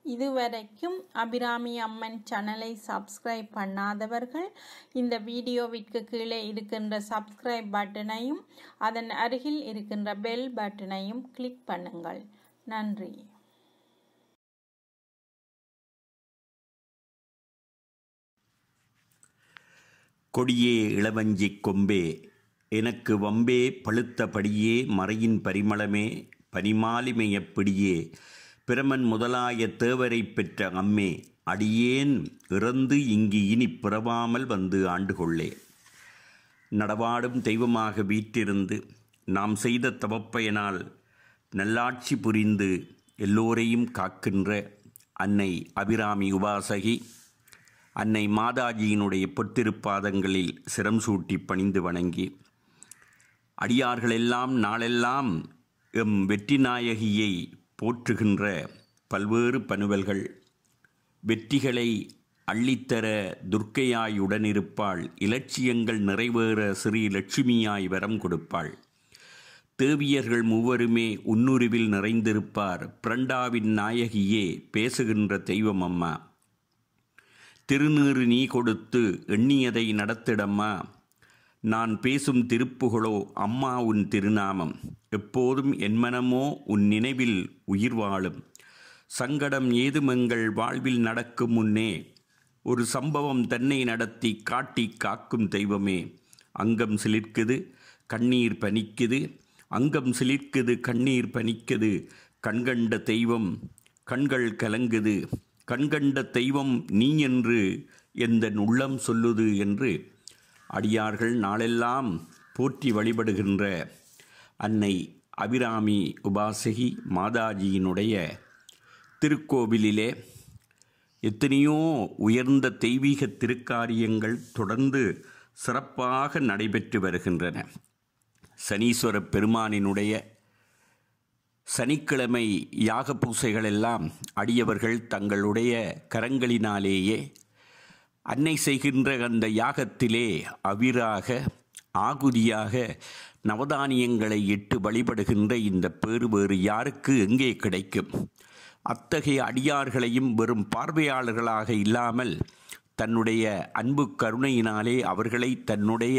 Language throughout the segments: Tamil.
இதுவரைக்கும் அபிராமி அம்மன் சேனலை சப்ஸ்கிரைப் பண்ணாதவர்கள் இந்த வீடியோவிற்கு கீழே இருக்கின்ற சப்ஸ்கிரைப் பட்டனையும் அதன் அருகில் இருக்கின்ற பெல் பட்டனையும் கிளிக் பண்ணுங்கள் நன்றி கொடியே இளவஞ்சிக் கொம்பே எனக்கு வம்பே பழுத்தபடியே மறையின் பரிமளமே பனிமாலிமையப் பிடியே பிரமன் முதலாய தேவரைப் பெற்ற அம்மே அடியேன் இறந்து இங்கு இனி பிறவாமல் வந்து ஆண்டு கொள்ளே நடவாடும் தெய்வமாக வீற்றிருந்து நாம் செய்த தவப்பயனால் நல்லாட்சி புரிந்து எல்லோரையும் காக்கின்ற அன்னை அபிராமி உபாசகி அன்னை மாதாஜியினுடைய பொத்திருப்பாதங்களில் சிரம் சூட்டி பணிந்து வணங்கி அடியார்களெல்லாம் நாளெல்லாம் எம் வெற்றி நாயகியை போற்றுகின்ற பல்வேறு பனுவல்கள் வெற்றிகளை அள்ளித்தர துர்க்கையாய் உடனிருப்பாள் இலட்சியங்கள் நிறைவேற ஸ்ரீ லட்சுமியாய் வரம் கொடுப்பாள் தேவியர்கள் மூவருமே உன்னுருவில் நிறைந்திருப்பார் பிரண்டாவின் நாயகியே பேசுகின்ற தெய்வம் அம்மா திருநீறு நீ கொடுத்து எண்ணியதை நடத்திடம்மா நான் பேசும் திருப்புகழோ அம்மா உன் திருநாமம் எப்போதும் என் மனமோ உன் நினைவில் உயிர் வாழும் சங்கடம் ஏதுமெங்கள் வாழ்வில் நடக்கும் முன்னே ஒரு சம்பவம் தன்னை நடத்தி காட்டி காக்கும் தெய்வமே அங்கம் சிலிர்க்குது கண்ணீர் பனிக்குது அங்கம் சிலிர்க்குது கண்ணீர் பனிக்குது கண்கண்ட தெய்வம் கண்கள் கலங்குது கண்கண்ட தெய்வம் நீ என்று எந்த உள்ளம் சொல்லுது என்று அடியார்கள் நாளெல்லாம் போற்றி வழிபடுகின்ற அன்னை அபிராமி உபாசகி மாதாஜியினுடைய திருக்கோவிலிலே எத்தனையோ உயர்ந்த தெய்வீக திருக்காரியங்கள் தொடர்ந்து சிறப்பாக நடைபெற்று வருகின்றன சனீஸ்வர பெருமானினுடைய சனிக்கிழமை யாக பூசைகளெல்லாம் அடியவர்கள் தங்களுடைய கரங்களினாலேயே அன்னை செய்கின்ற அந்த யாகத்திலே அவிராக ஆகுதியாக நவதானியங்களை இட்டு வழிபடுகின்ற இந்த பேறு வேறு யாருக்கு எங்கே கிடைக்கும் அத்தகைய அடியார்களையும் வெறும் பார்வையாளர்களாக இல்லாமல் தன்னுடைய அன்பு கருணையினாலே அவர்களை தன்னுடைய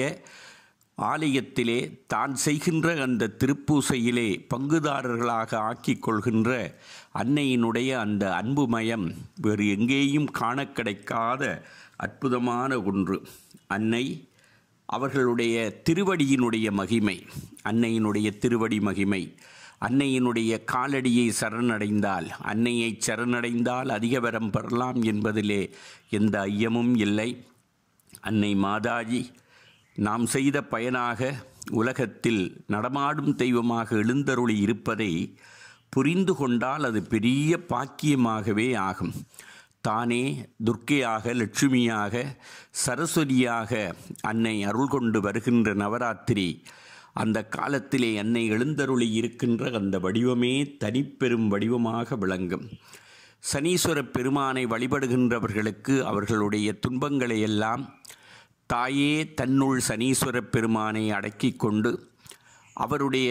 ஆலயத்திலே தான் செய்கின்ற அந்த திருப்பூசையிலே பங்குதாரர்களாக ஆக்கிக் கொள்கின்ற அன்னையினுடைய அந்த அன்புமயம் வேறு எங்கேயும் காண கிடைக்காத அற்புதமான ஒன்று அன்னை அவர்களுடைய திருவடியினுடைய மகிமை அன்னையினுடைய திருவடி மகிமை அன்னையினுடைய காலடியை சரணடைந்தால் அன்னையை சரணடைந்தால் அதிக வரம் பெறலாம் என்பதிலே எந்த ஐயமும் இல்லை அன்னை மாதாஜி நாம் செய்த பயனாக உலகத்தில் நடமாடும் தெய்வமாக எழுந்தருளி இருப்பதை புரிந்து கொண்டால் அது பெரிய பாக்கியமாகவே ஆகும் தானே துர்க்கையாக லட்சுமியாக சரஸ்வதியாக அன்னை அருள் கொண்டு வருகின்ற நவராத்திரி அந்த காலத்திலே அன்னை எழுந்தருளி இருக்கின்ற அந்த வடிவமே தனிப்பெரும் வடிவமாக விளங்கும் சனீஸ்வர பெருமானை வழிபடுகின்றவர்களுக்கு அவர்களுடைய துன்பங்களை எல்லாம் தாயே தன்னுள் சனீஸ்வர பெருமானை அடக்கிக் கொண்டு அவருடைய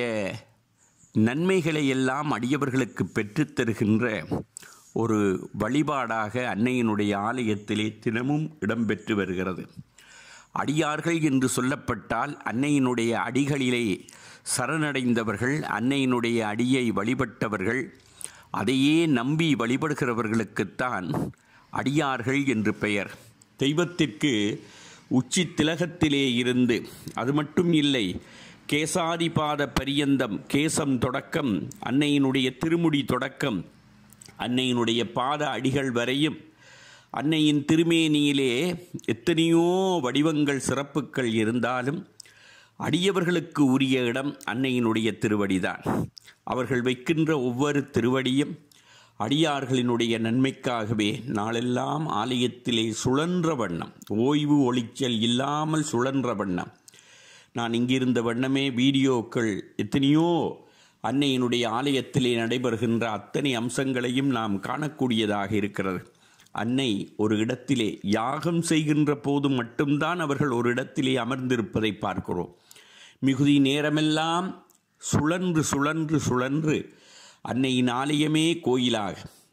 நன்மைகளை எல்லாம் அடியவர்களுக்கு பெற்றுத்தருகின்ற ஒரு வழிபாடாக அன்னையினுடைய ஆலயத்திலே தினமும் இடம்பெற்று வருகிறது அடியார்கள் என்று சொல்லப்பட்டால் அன்னையினுடைய அடிகளிலே சரணடைந்தவர்கள் அன்னையினுடைய அடியை வழிபட்டவர்கள் அதையே நம்பி வழிபடுகிறவர்களுக்குத்தான் அடியார்கள் என்று பெயர் தெய்வத்திற்கு உச்சி திலகத்திலே இருந்து அது மட்டும் இல்லை கேசாதிபாத பரியந்தம் கேசம் தொடக்கம் அன்னையினுடைய திருமுடி தொடக்கம் அன்னையினுடைய பாத அடிகள் வரையும் அன்னையின் திருமேனியிலே எத்தனையோ வடிவங்கள் சிறப்புகள் இருந்தாலும் அடியவர்களுக்கு உரிய இடம் அன்னையினுடைய திருவடிதான் அவர்கள் வைக்கின்ற ஒவ்வொரு திருவடியும் அடியார்களினுடைய நன்மைக்காகவே நாளெல்லாம் ஆலயத்திலே சுழன்ற வண்ணம் ஓய்வு ஒளிச்சல் இல்லாமல் சுழன்ற வண்ணம் நான் இங்கிருந்த வண்ணமே வீடியோக்கள் எத்தனையோ அன்னையினுடைய ஆலயத்திலே நடைபெறுகின்ற அத்தனை அம்சங்களையும் நாம் காணக்கூடியதாக இருக்கிறது அன்னை ஒரு இடத்திலே யாகம் செய்கின்ற போது மட்டும்தான் அவர்கள் ஒரு இடத்திலே அமர்ந்திருப்பதை பார்க்கிறோம் மிகுதி நேரமெல்லாம் சுழன்று சுழன்று சுழன்று அன்னையின் ஆலயமே கோயிலாக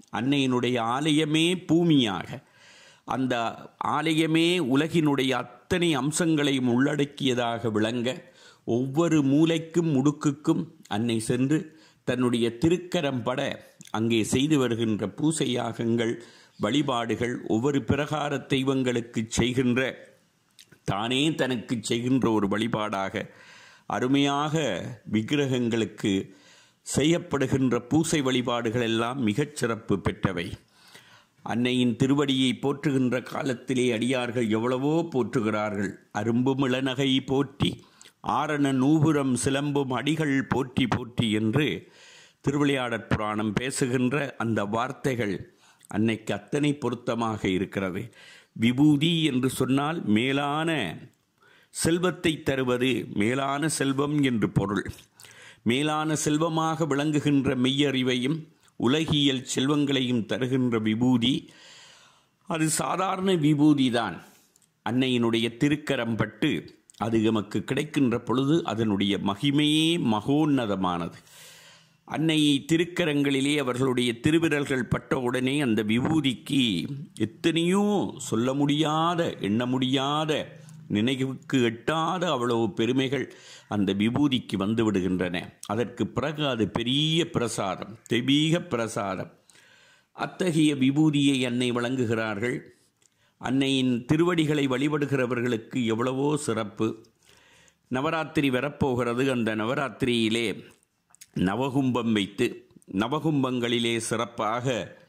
அன்னையினுடைய ஆலயமே பூமியாக அந்த ஆலயமே உலகினுடைய அத்தனை அம்சங்களையும் உள்ளடக்கியதாக விளங்க ஒவ்வொரு மூலைக்கும் முடுக்குக்கும் அன்னை சென்று தன்னுடைய திருக்கரம் பட அங்கே செய்து வருகின்ற பூசை யாகங்கள் வழிபாடுகள் ஒவ்வொரு பிரகார தெய்வங்களுக்கு செய்கின்ற தானே தனக்கு செய்கின்ற ஒரு வழிபாடாக அருமையாக விக்கிரகங்களுக்கு செய்யப்படுகின்ற பூசை வழிபாடுகள் எல்லாம் மிகச் சிறப்பு பெற்றவை அன்னையின் திருவடியை போற்றுகின்ற காலத்திலே அடியார்கள் எவ்வளவோ போற்றுகிறார்கள் அரும்பும் இளநகை போற்றி ஆரண நூபுரம் சிலம்பும் அடிகள் போற்றி போற்றி என்று திருவிளையாடற் புராணம் பேசுகின்ற அந்த வார்த்தைகள் அன்னைக்கு அத்தனை பொருத்தமாக இருக்கிறது விபூதி என்று சொன்னால் மேலான செல்வத்தை தருவது மேலான செல்வம் என்று பொருள் மேலான செல்வமாக விளங்குகின்ற மெய்யறிவையும் உலகியல் செல்வங்களையும் தருகின்ற விபூதி அது சாதாரண விபூதிதான் அன்னையினுடைய திருக்கரம் பட்டு அது எமக்கு கிடைக்கின்ற பொழுது அதனுடைய மகிமையே மகோன்னதமானது அன்னை திருக்கரங்களிலே அவர்களுடைய திருவிரல்கள் பட்ட உடனே அந்த விபூதிக்கு எத்தனையோ சொல்ல முடியாத எண்ண முடியாத நினைவுக்கு எட்டாத அவ்வளவு பெருமைகள் அந்த விபூதிக்கு வந்து விடுகின்றன அதற்கு பிறகு அது பெரிய பிரசாதம் தெபீக பிரசாதம் அத்தகைய விபூதியை அன்னை வழங்குகிறார்கள் அன்னையின் திருவடிகளை வழிபடுகிறவர்களுக்கு எவ்வளவோ சிறப்பு நவராத்திரி வரப்போகிறது அந்த நவராத்திரியிலே நவகும்பம் வைத்து நவகும்பங்களிலே சிறப்பாக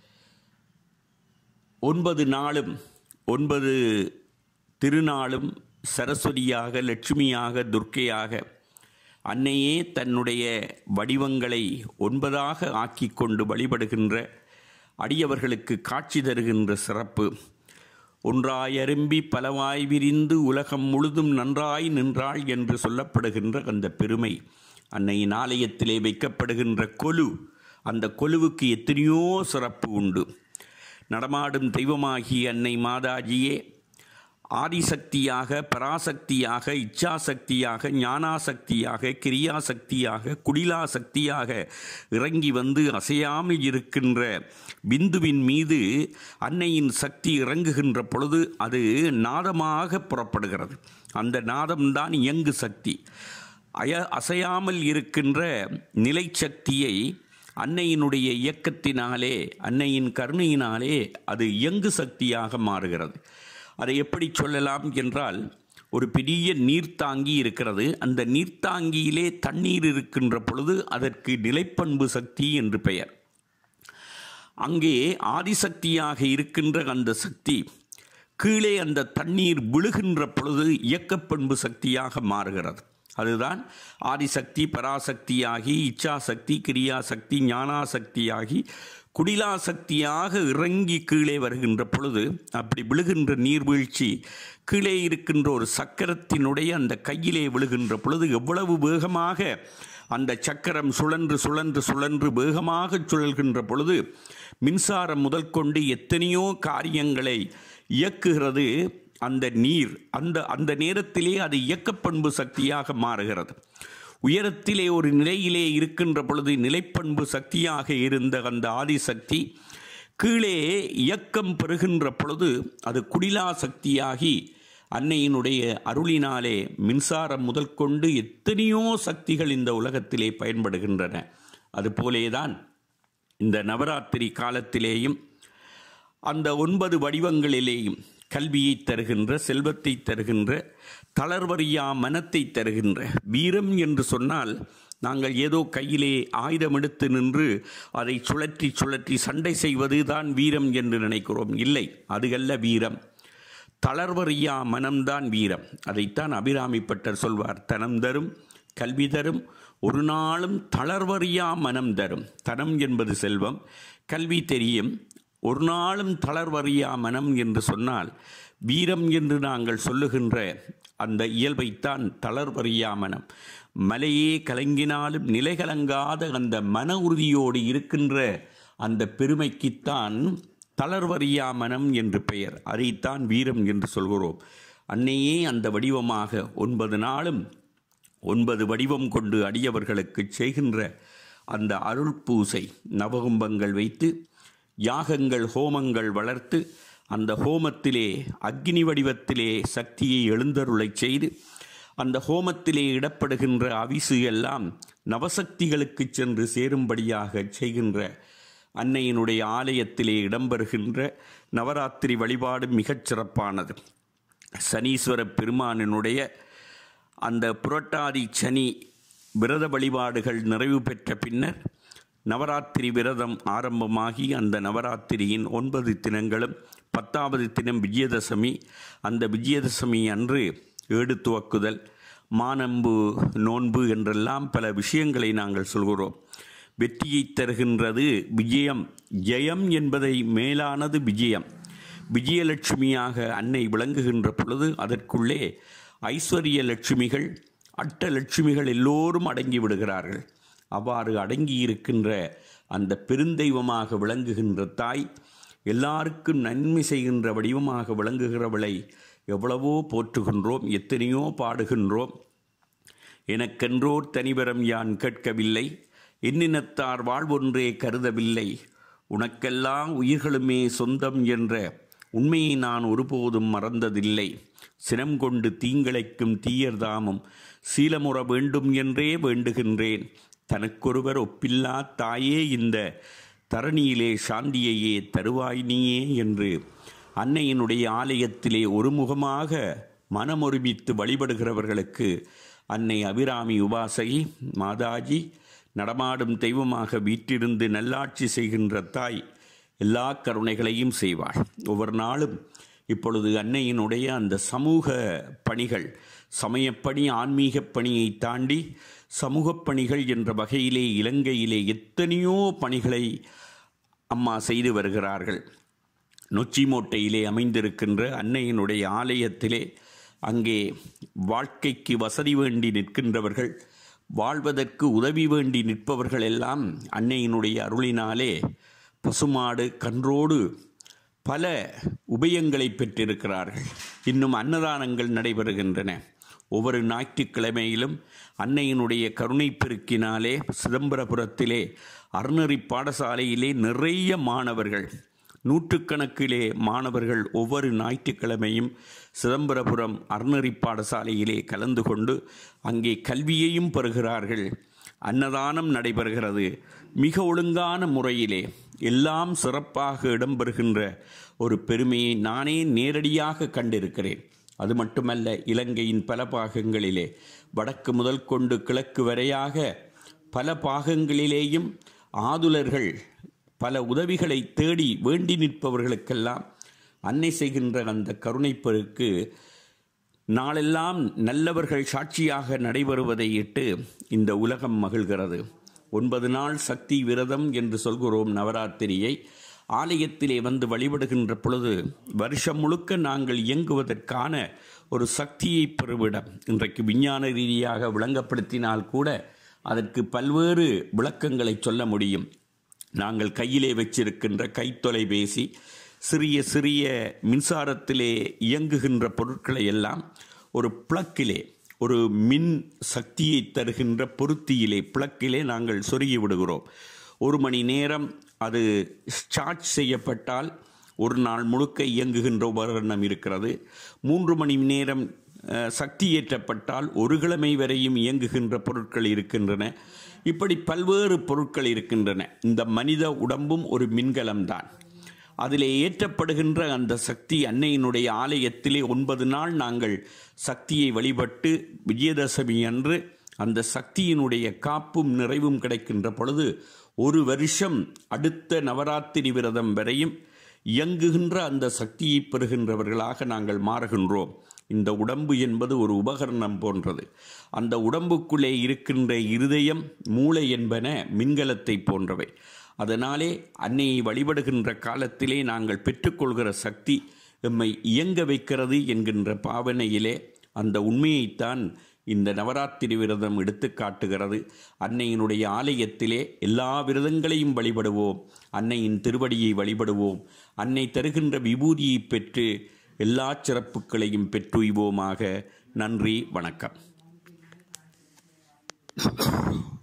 ஒன்பது நாளும் ஒன்பது திருநாளும் சரஸ்வதியாக லட்சுமியாக துர்க்கையாக அன்னையே தன்னுடைய வடிவங்களை ஒன்பதாக ஆக்கிக் கொண்டு வழிபடுகின்ற அடியவர்களுக்கு காட்சி தருகின்ற சிறப்பு ஒன்றாய் அரும்பி பலவாய் விரிந்து உலகம் முழுதும் நன்றாய் நின்றாள் என்று சொல்லப்படுகின்ற அந்த பெருமை அன்னையின் ஆலயத்திலே வைக்கப்படுகின்ற கொலு அந்த கொலுவுக்கு எத்தனையோ சிறப்பு உண்டு நடமாடும் தெய்வமாகிய அன்னை மாதாஜியே ஆதிசக்தியாக பராசக்தியாக இச்சாசக்தியாக ஞானாசக்தியாக கிரியாசக்தியாக குடிலாசக்தியாக இறங்கி வந்து அசையாமல் இருக்கின்ற பிந்துவின் மீது அன்னையின் சக்தி இறங்குகின்ற பொழுது அது நாதமாக புறப்படுகிறது அந்த நாதம்தான் இயங்கு சக்தி அய அசையாமல் இருக்கின்ற நிலைச்சக்தியை அன்னையினுடைய இயக்கத்தினாலே அன்னையின் கருணையினாலே அது இயங்கு சக்தியாக மாறுகிறது அதை எப்படி சொல்லலாம் என்றால் ஒரு பெரிய நீர்த்தாங்கி இருக்கிறது அந்த நீர்த்தாங்கியிலே தண்ணீர் இருக்கின்ற பொழுது அதற்கு நிலைப்பண்பு சக்தி என்று பெயர் அங்கே ஆதிசக்தியாக இருக்கின்ற அந்த சக்தி கீழே அந்த தண்ணீர் விழுகின்ற பொழுது இயக்கப்பண்பு சக்தியாக மாறுகிறது அதுதான் ஆதிசக்தி பராசக்தியாகி இச்சாசக்தி கிரியாசக்தி ஞானாசக்தியாகி குடிலாசக்தியாக இறங்கி கீழே வருகின்ற பொழுது அப்படி விழுகின்ற நீர்வீழ்ச்சி கீழே இருக்கின்ற ஒரு சக்கரத்தினுடைய அந்த கையிலே விழுகின்ற பொழுது எவ்வளவு வேகமாக அந்த சக்கரம் சுழன்று சுழன்று சுழன்று வேகமாக சுழல்கின்ற பொழுது மின்சாரம் முதல் கொண்டு எத்தனையோ காரியங்களை இயக்குகிறது அந்த நீர் அந்த அந்த நேரத்திலே அது இயக்கப்பண்பு சக்தியாக மாறுகிறது உயரத்திலே ஒரு நிலையிலே இருக்கின்ற பொழுது நிலைப்பண்பு சக்தியாக இருந்த அந்த ஆதிசக்தி கீழே இயக்கம் பெறுகின்ற பொழுது அது குடிலா சக்தியாகி அன்னையினுடைய அருளினாலே மின்சாரம் முதல் கொண்டு எத்தனையோ சக்திகள் இந்த உலகத்திலே பயன்படுகின்றன அதுபோலேதான் இந்த நவராத்திரி காலத்திலேயும் அந்த ஒன்பது வடிவங்களிலேயும் கல்வியை தருகின்ற செல்வத்தை தருகின்ற தளர்வறியா மனத்தை தருகின்ற வீரம் என்று சொன்னால் நாங்கள் ஏதோ கையிலே ஆயுதம் எடுத்து நின்று அதை சுழற்றி சுழற்றி சண்டை செய்வது தான் வீரம் என்று நினைக்கிறோம் இல்லை அது அல்ல வீரம் தளர்வறியா மனம்தான் வீரம் அதைத்தான் அபிராமி பட்டர் சொல்வார் தனம் தரும் கல்வி தரும் ஒரு நாளும் தளர்வறியா மனம் தரும் தனம் என்பது செல்வம் கல்வி தெரியும் ஒரு நாளும் தளர்வறியா மனம் என்று சொன்னால் வீரம் என்று நாங்கள் சொல்லுகின்ற அந்த இயல்பைத்தான் தளர்வறியா மனம் மலையே கலங்கினாலும் நிலை கலங்காத அந்த மன உறுதியோடு இருக்கின்ற அந்த பெருமைக்குத்தான் தளர்வறியா மனம் என்று பெயர் அதைத்தான் வீரம் என்று சொல்கிறோம் அன்னையே அந்த வடிவமாக ஒன்பது நாளும் ஒன்பது வடிவம் கொண்டு அடியவர்களுக்கு செய்கின்ற அந்த அருள் பூசை நவகும்பங்கள் வைத்து யாகங்கள் ஹோமங்கள் வளர்த்து அந்த ஹோமத்திலே அக்னி வடிவத்திலே சக்தியை எழுந்தருளைச் செய்து அந்த ஹோமத்திலே இடப்படுகின்ற அவிசு எல்லாம் நவசக்திகளுக்கு சென்று சேரும்படியாக செய்கின்ற அன்னையினுடைய ஆலயத்திலே இடம்பெறுகின்ற நவராத்திரி வழிபாடு மிகச் சிறப்பானது சனீஸ்வர பெருமானினுடைய அந்த புரட்டாதி சனி விரத வழிபாடுகள் நிறைவு பெற்ற பின்னர் நவராத்திரி விரதம் ஆரம்பமாகி அந்த நவராத்திரியின் ஒன்பது தினங்களும் பத்தாவது தினம் விஜயதசமி அந்த விஜயதசமி அன்று ஏடு துவக்குதல் மானம்பு நோன்பு என்றெல்லாம் பல விஷயங்களை நாங்கள் சொல்கிறோம் வெற்றியை தருகின்றது விஜயம் ஜெயம் என்பதை மேலானது விஜயம் விஜயலட்சுமியாக அன்னை விளங்குகின்ற பொழுது அதற்குள்ளே ஐஸ்வர்ய லட்சுமிகள் அட்டலட்சுமிகள் எல்லோரும் அடங்கி விடுகிறார்கள் அவ்வாறு அடங்கி இருக்கின்ற அந்த பெருந்தெய்வமாக விளங்குகின்ற தாய் எல்லாருக்கும் நன்மை செய்கின்ற வடிவமாக விளங்குகிறவளை எவ்வளவோ போற்றுகின்றோம் எத்தனையோ பாடுகின்றோம் எனக்கென்றோர் தனிவரம் யான் கேட்கவில்லை எண்ணினத்தார் வாழ்வொன்றே கருதவில்லை உனக்கெல்லாம் உயிர்களுமே சொந்தம் என்ற உண்மையை நான் ஒருபோதும் மறந்ததில்லை சினம் கொண்டு தீங்கிழைக்கும் தீயர்தாமும் சீலமுற வேண்டும் என்றே வேண்டுகின்றேன் தனக்கொருவர் ஒப்பில்லா தாயே இந்த தரணியிலே சாந்தியையே தருவாய் நீயே என்று அன்னையினுடைய ஆலயத்திலே ஒருமுகமாக மனமொருமித்து வழிபடுகிறவர்களுக்கு அன்னை அபிராமி உபாசகி மாதாஜி நடமாடும் தெய்வமாக வீற்றிருந்து நல்லாட்சி செய்கின்ற தாய் எல்லா கருணைகளையும் செய்வாள் ஒவ்வொரு நாளும் இப்பொழுது அன்னையினுடைய அந்த சமூக பணிகள் சமயப்பணி ஆன்மீக பணியை தாண்டி சமூகப் பணிகள் என்ற வகையிலே இலங்கையிலே எத்தனையோ பணிகளை அம்மா செய்து வருகிறார்கள் நொச்சிமோட்டையிலே அமைந்திருக்கின்ற அன்னையினுடைய ஆலயத்திலே அங்கே வாழ்க்கைக்கு வசதி வேண்டி நிற்கின்றவர்கள் வாழ்வதற்கு உதவி வேண்டி நிற்பவர்கள் எல்லாம் அன்னையினுடைய அருளினாலே பசுமாடு கன்றோடு பல உபயங்களை பெற்றிருக்கிறார்கள் இன்னும் அன்னதானங்கள் நடைபெறுகின்றன ஒவ்வொரு ஞாயிற்றுக்கிழமையிலும் அன்னையினுடைய கருணை பெருக்கினாலே சிதம்பரபுரத்திலே அறநெறி பாடசாலையிலே நிறைய மாணவர்கள் நூற்றுக்கணக்கிலே மாணவர்கள் ஒவ்வொரு ஞாயிற்றுக்கிழமையும் சிதம்பரபுரம் அறநெறி பாடசாலையிலே கலந்து கொண்டு அங்கே கல்வியையும் பெறுகிறார்கள் அன்னதானம் நடைபெறுகிறது மிக ஒழுங்கான முறையிலே எல்லாம் சிறப்பாக இடம்பெறுகின்ற ஒரு பெருமையை நானே நேரடியாக கண்டிருக்கிறேன் அது மட்டுமல்ல இலங்கையின் பல பாகங்களிலே வடக்கு முதல் கொண்டு கிழக்கு வரையாக பல பாகங்களிலேயும் ஆதுலர்கள் பல உதவிகளை தேடி வேண்டி நிற்பவர்களுக்கெல்லாம் அன்னை செய்கின்ற அந்த கருணைப்பெருக்கு நாளெல்லாம் நல்லவர்கள் சாட்சியாக நடைபெறுவதை இட்டு இந்த உலகம் மகிழ்கிறது ஒன்பது நாள் சக்தி விரதம் என்று சொல்கிறோம் நவராத்திரியை ஆலயத்திலே வந்து வழிபடுகின்ற பொழுது வருஷம் முழுக்க நாங்கள் இயங்குவதற்கான ஒரு சக்தியை பெறுவிடம் இன்றைக்கு விஞ்ஞான ரீதியாக விளங்கப்படுத்தினால் கூட அதற்கு பல்வேறு விளக்கங்களை சொல்ல முடியும் நாங்கள் கையிலே வச்சிருக்கின்ற கைத்தொலைபேசி சிறிய சிறிய மின்சாரத்திலே இயங்குகின்ற பொருட்களை எல்லாம் ஒரு பிளக்கிலே ஒரு மின் சக்தியை தருகின்ற பொருத்தியிலே பிளக்கிலே நாங்கள் சொருகி விடுகிறோம் ஒரு மணி நேரம் அது சார்ஜ் செய்யப்பட்டால் ஒரு நாள் முழுக்க இயங்குகின்ற உபகரணம் இருக்கிறது மூன்று மணி நேரம் அஹ், சக்தி ஏற்றப்பட்டால் ஒரு கிழமை வரையும் இயங்குகின்ற பொருட்கள் இருக்கின்றன இப்படி பல்வேறு பொருட்கள் இருக்கின்றன இந்த மனித உடம்பும் ஒரு மின்கலம்தான் அதிலே ஏற்றப்படுகின்ற அந்த சக்தி அன்னையினுடைய ஆலயத்திலே ஒன்பது நாள் நாங்கள் சக்தியை வழிபட்டு விஜயதசமி அன்று அந்த சக்தியினுடைய காப்பும் நிறைவும் கிடைக்கின்ற பொழுது ஒரு வருஷம் அடுத்த நவராத்திரி விரதம் வரையும் இயங்குகின்ற அந்த சக்தியை பெறுகின்றவர்களாக நாங்கள் மாறுகின்றோம் இந்த உடம்பு என்பது ஒரு உபகரணம் போன்றது அந்த உடம்புக்குள்ளே இருக்கின்ற இருதயம் மூளை என்பன மின்கலத்தை போன்றவை அதனாலே அன்னையை வழிபடுகின்ற காலத்திலே நாங்கள் பெற்றுக்கொள்கிற சக்தி எம்மை இயங்க வைக்கிறது என்கின்ற பாவனையிலே அந்த உண்மையைத்தான் இந்த நவராத்திரி விரதம் எடுத்து காட்டுகிறது அன்னையினுடைய ஆலயத்திலே எல்லா விரதங்களையும் வழிபடுவோம் அன்னையின் திருவடியை வழிபடுவோம் அன்னை தருகின்ற விபூதியை பெற்று எல்லா சிறப்புகளையும் பெற்றுய்வோமாக நன்றி வணக்கம்